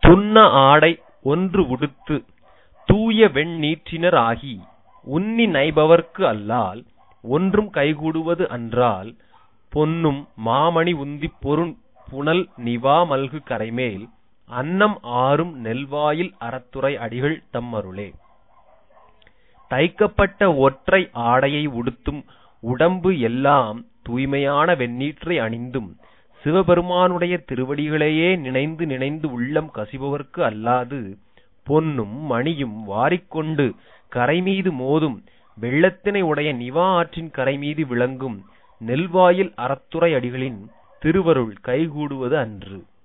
துன்ன ஆடை ஒன்று உடுத்து தூய வெண்ணீற்றினர் ஆகி உன்னி நைபவர்க்கு அல்லால் ஒன்றும் கைகூடுவது அன்றால் பொன்னும் மாமணி உந்திப் பொருந் புனல் நிவா மல்கு கரைமேல் அன்னம் ஆரும் நெல்வாயில் அறத்துறை அடிகள் தம் அருளே தைக்கப்பட்ட ஒற்றை ஆடையை உடுத்தும் உடம்பு எல்லாம் தூய்மையான வெண்ணீற்றை அணிந்தும் சிவபெருமானுடைய திருவடிகளையே நினைந்து நினைந்து உள்ளம் கசிபவர்க்கு அல்லாது பொன்னும் மணியும் வாரிக்கொண்டு கரைமீது மோதும் வெள்ளத்தினை உடைய நிவா ஆற்றின் கரைமீது விளங்கும் நெல்வாயில் அறத்துறை அடிகளின் திருவருள் கைகூடுவது அன்று